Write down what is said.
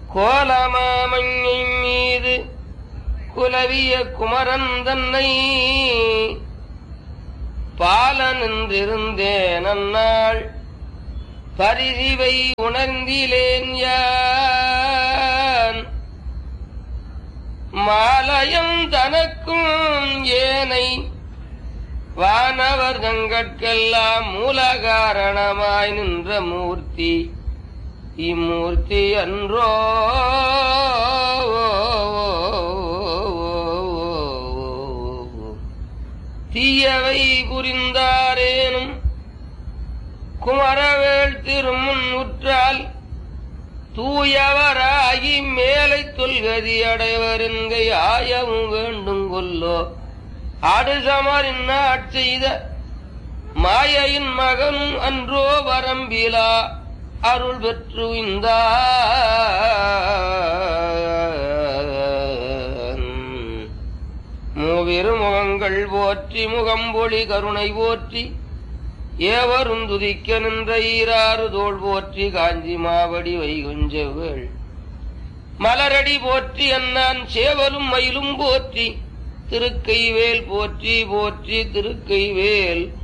கோலமாமங்கை மீது குலவிய குமரன் தன்னை பாலனின்றிருந்தேன் அந்நாள் பரிசிவை உணர்ந்திலேன் யான் மாலயம் தனக்கும் ஏனை வானவர் தங்கட்கெல்லாம் மூல காரணமாய் நின்ற மூர்த்தி இம்மூர்த்தி அன்றோ தீயவை புரிந்தாரேனும் குமரவேள் திருமுன் உற்றால் தூயவராகி மேலை தொல்கதி அடைவர் என்கை ஆயவும் வேண்டும் கொல்லோ ஆடுசமரின் செய்த மாயையின் மகனும் அன்றோ வரம்பிலா அருள் பெற்று இந்த மூவிரு முகங்கள் போற்றி முகம்பொழி கருணை போற்றி ஏவரும் துதிக்க நின்ற ஈராறு தோள் போற்றி காஞ்சி மாவடி வைகுஞ்சவேள் மலரடி போற்றி அண்ணான் சேவலும் மயிலும் போற்றி திருக்கைவேல் போற்றி போற்றி திருக்கைவேல்